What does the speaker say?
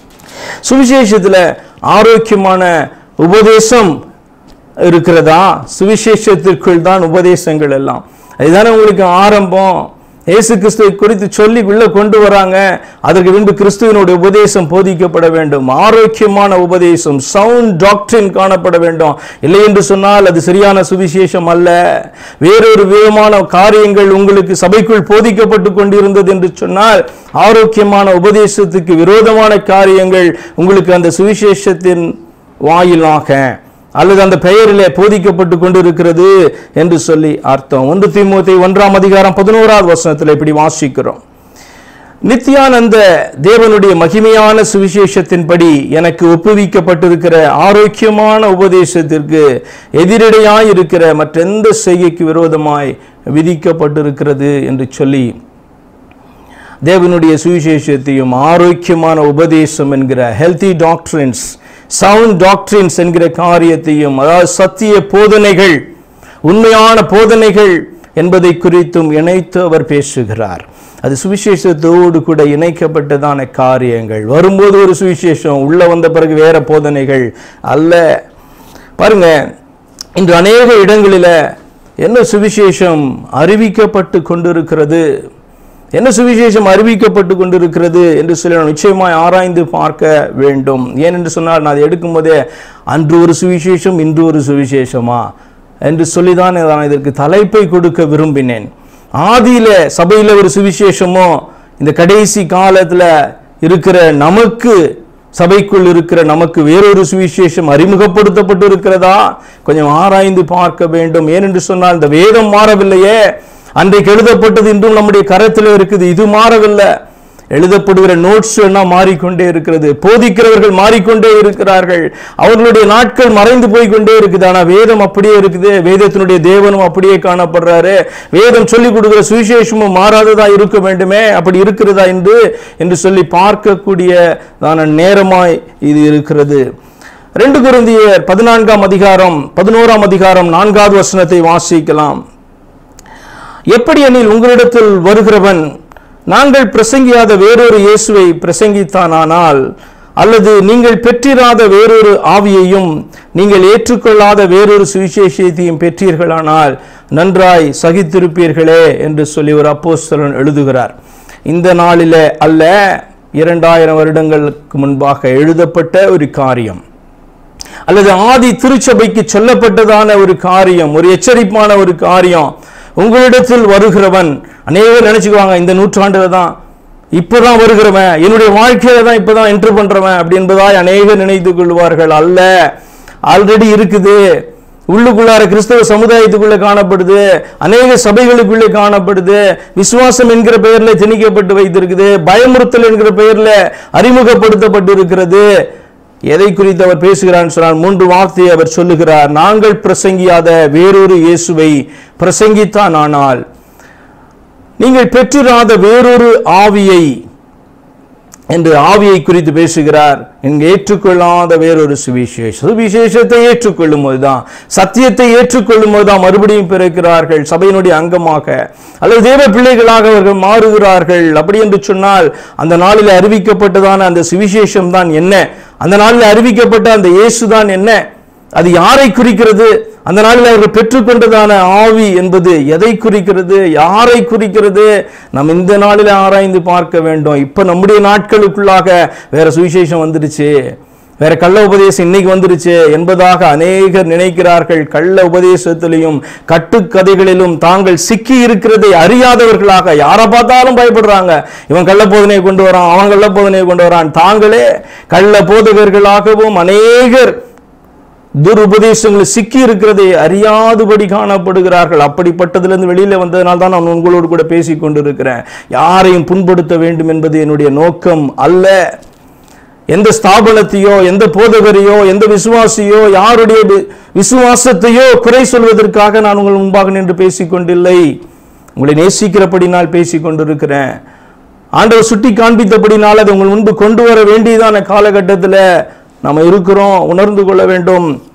சுவிசேஷத்துல ஆரோக்கியமான உபதேசம் இருக்கிறதா சுவிசேஷத்திற்குள் தான் உபதேசங்கள் எல்லாம் அதுதானே உங்களுக்கு ஆரம்பம் இயேசு கிறிஸ்துவை குறித்து சொல்லி உள்ள கொண்டு வராங்க அதற்கு பின்பு கிறிஸ்துவனுடைய உபதேசம் போதிக்கப்பட வேண்டும் ஆரோக்கியமான உபதேசம் சவுண்ட் டாக்டரின் காணப்பட வேண்டும் இல்லை என்று சொன்னால் அது சரியான சுவிசேஷம் அல்ல வேறொரு விதமான காரியங்கள் உங்களுக்கு சபைக்குள் போதிக்கப்பட்டு கொண்டிருந்தது என்று சொன்னால் ஆரோக்கியமான உபதேசத்துக்கு விரோதமான காரியங்கள் உங்களுக்கு அந்த சுவிசேஷத்தின் வாயிலாக அல்லது அந்த பெயரிலே போதிக்கப்பட்டு கொண்டிருக்கிறது என்று சொல்லி அர்த்தம் ஒன்று தீமோத்தை ஒன்றாம் அதிகாரம் பதினோராவது வசனத்தில் இப்படி வாசிக்கிறோம் நித்யானந்த தேவனுடைய மகிமையான சுவிசேஷத்தின்படி எனக்கு ஒப்புவிக்கப்பட்டிருக்கிற ஆரோக்கியமான உபதேசத்திற்கு எதிரடையாய் இருக்கிற மற்றெந்த செய்கைக்கு விரோதமாய் விதிக்கப்பட்டிருக்கிறது என்று சொல்லி தேவனுடைய சுவிசேஷத்தையும் ஆரோக்கியமான உபதேசம் என்கிற ஹெல்தி டாக்டரின்ஸ் சவுண்ட் டாக்டரின்ஸ் என்கிற காரியத்தையும் அதாவது சத்திய போதனைகள் உண்மையான போதனைகள் என்பதை குறித்தும் இணைத்து அவர் பேசுகிறார் அது சுவிசேஷத்தோடு கூட இணைக்கப்பட்டதான காரியங்கள் வரும்போது ஒரு சுவிசேஷம் உள்ள வந்த பிறகு வேற போதனைகள் அல்ல பாருங்க இன்று அநேக இடங்களில் என்ன சுவிசேஷம் அறிவிக்கப்பட்டு கொண்டிருக்கிறது என்ன சுவிசேஷம் அறிவிக்கப்பட்டு கொண்டிருக்கிறது என்று சொல்லி நாம் நிச்சயமாய் ஆராய்ந்து பார்க்க வேண்டும் ஏனென்று சொன்னால் நான் அதை எடுக்கும்போதே அன்று ஒரு சுவிசேஷம் இன்று ஒரு சுவிசேஷமா என்று சொல்லிதான் நான் இதற்கு தலைப்பை கொடுக்க விரும்பினேன் ஆதியில சபையில ஒரு சுவிசேஷமோ இந்த கடைசி காலத்துல இருக்கிற நமக்கு சபைக்குள் இருக்கிற நமக்கு வேறொரு சுவிசேஷம் அறிமுகப்படுத்தப்பட்டு இருக்கிறதா கொஞ்சம் ஆராய்ந்து பார்க்க வேண்டும் ஏனென்று சொன்னால் இந்த வேதம் மாறவில்லையே அன்றைக்கு எழுதப்பட்டது இன்றும் நம்முடைய கரத்தில் இருக்குது இது மாறவில்லை எழுதப்படுகிற நோட்ஸ் எல்லாம் மாறிக்கொண்டே இருக்கிறது போதிக்கிறவர்கள் மாறிக்கொண்டே இருக்கிறார்கள் அவர்களுடைய நாட்கள் மறைந்து போய் கொண்டே இருக்குது ஆனா வேதம் அப்படியே இருக்குது வேதத்தினுடைய தேவனும் அப்படியே காணப்படுறாரு வேதம் சொல்லிக் கொடுக்கிற சுவிசேஷமும் மாறாததா இருக்க வேண்டுமே அப்படி இருக்கிறதா என்று என்று சொல்லி பார்க்கக்கூடியதான நேரமாய் இது இருக்கிறது ரெண்டு குருந்தியர் பதினான்காம் அதிகாரம் பதினோராம் அதிகாரம் நான்காவது வசனத்தை வாசிக்கலாம் எப்படி எனில் உங்களிடத்தில் வருகிறவன் நாங்கள் பிரசங்கியாத வேறொரு இயேசுவை பிரசங்கித்தானானால் அல்லது நீங்கள் பெற்றிராத வேறொரு ஆவியையும் நீங்கள் ஏற்றுக்கொள்ளாத வேறொரு சுவிசேஷத்தையும் பெற்றீர்களானால் நன்றாய் சகித்திருப்பீர்களே என்று சொல்லி ஒரு அப்போஸ்தலன் எழுதுகிறார் இந்த நாளிலே அல்ல இரண்டாயிரம் வருடங்களுக்கு முன்பாக எழுதப்பட்ட ஒரு காரியம் அல்லது ஆதி திருச்சபைக்கு சொல்லப்பட்டதான ஒரு காரியம் ஒரு எச்சரிப்பான ஒரு காரியம் உங்களிடத்தில் வருகிறவன் அநேகர் நினைச்சுக்குவாங்க இந்த நூற்றாண்டுல தான் இப்பதான் வருகிறவன் என்னுடைய வாழ்க்கையில தான் இப்பதான் என்ட்ரு பண்றவன் அப்படி என்பதாய் அநேகர் நினைத்துக் கொள்வார்கள் அல்ல ஆல்ரெடி இருக்குது உள்ளுக்குள்ளார கிறிஸ்தவ சமுதாயத்துக்குள்ள காணப்படுது அநேக சபைகளுக்குள்ளே காணப்படுது விசுவாசம் என்கிற பெயர்ல திணிக்கப்பட்டு வைத்திருக்குது பயமுறுத்தல் என்கிற பெயர்ல அறிமுகப்படுத்தப்பட்டு இருக்கிறது எதை குறித்து அவர் பேசுகிறார் சொன்னால் மூன்று வார்த்தையை அவர் சொல்லுகிறார் நாங்கள் பிரசங்கியாத வேறொரு இயேசுவை பிரசங்கித்தான் ஆனால் நீங்கள் பெற்றிராத வேறொரு ஆவியை என்று ஆவியை குறித்து பேசுகிறார் இங்கு ஏற்றுக்கொள்ளாத வேறொரு சுவிசேஷ சுவிசேஷத்தை ஏற்றுக்கொள்ளும் போதுதான் சத்தியத்தை ஏற்றுக்கொள்ளும் போதுதான் மறுபடியும் பிறக்கிறார்கள் சபையினுடைய அங்கமாக அல்லது தேவ பிள்ளைகளாக அவர்கள் மாறுகிறார்கள் அப்படி என்று சொன்னால் அந்த நாளில் அறிவிக்கப்பட்டதான அந்த சுவிசேஷம் தான் என்ன அந்த நாளில் அறிவிக்கப்பட்ட அந்த இயேசு தான் என்ன அது யாரை குறிக்கிறது அந்த நாளில் அவர்கள் பெற்றுக்கொண்டதான ஆவி என்பது எதை குறிக்கிறது யாரை குறிக்கிறது நாம் இந்த நாளில் ஆராய்ந்து பார்க்க வேண்டும் இப்ப நம்முடைய நாட்களுக்குள்ளாக வேற சுவிசேஷம் வந்துடுச்சு வேற கள்ள உபதேசம் இன்னைக்கு வந்துருச்சு என்பதாக அநேகர் நினைக்கிறார்கள் கள்ள உபதேசத்திலையும் கட்டுக்கதைகளிலும் தாங்கள் சிக்கி இருக்கிறதை அறியாதவர்களாக யாரை பார்த்தாலும் பயப்படுறாங்க இவன் கள்ள போதனையை கொண்டு வரான் அவன் கள்ள போதனையை கொண்டு வரான் தாங்களே கள்ள போதகர்களாகவும் அநேகர் துருபதேசங்களில் சிக்கி இருக்கிறதை அறியாதபடி காணப்படுகிறார்கள் அப்படிப்பட்டதிலிருந்து வெளியில வந்ததனால் தான் நான் உங்களோடு கூட பேசிக் கொண்டிருக்கிறேன் யாரையும் புண்படுத்த வேண்டும் என்பது என்னுடைய நோக்கம் அல்ல எந்த ஸ்தாபனத்தையோ எந்த போதகரையோ எந்த விசுவாசியோ யாருடைய வி- விசுவாசத்தையோ குறை சொல்வதற்காக நான் உங்கள் முன்பாக நின்று பேசிக் கொண்டில்லை உங்களை நேசிக்கிறபடினால் பேசிக் கொண்டிருக்கிறேன் ஆண்டவர் சுட்டி காண்பித்தபடினால் அதை உங்கள் முன்பு கொண்டு வர வேண்டியதான காலகட்டத்தில் நம்ம இருக்கிறோம் உணர்ந்து கொள்ள வேண்டும்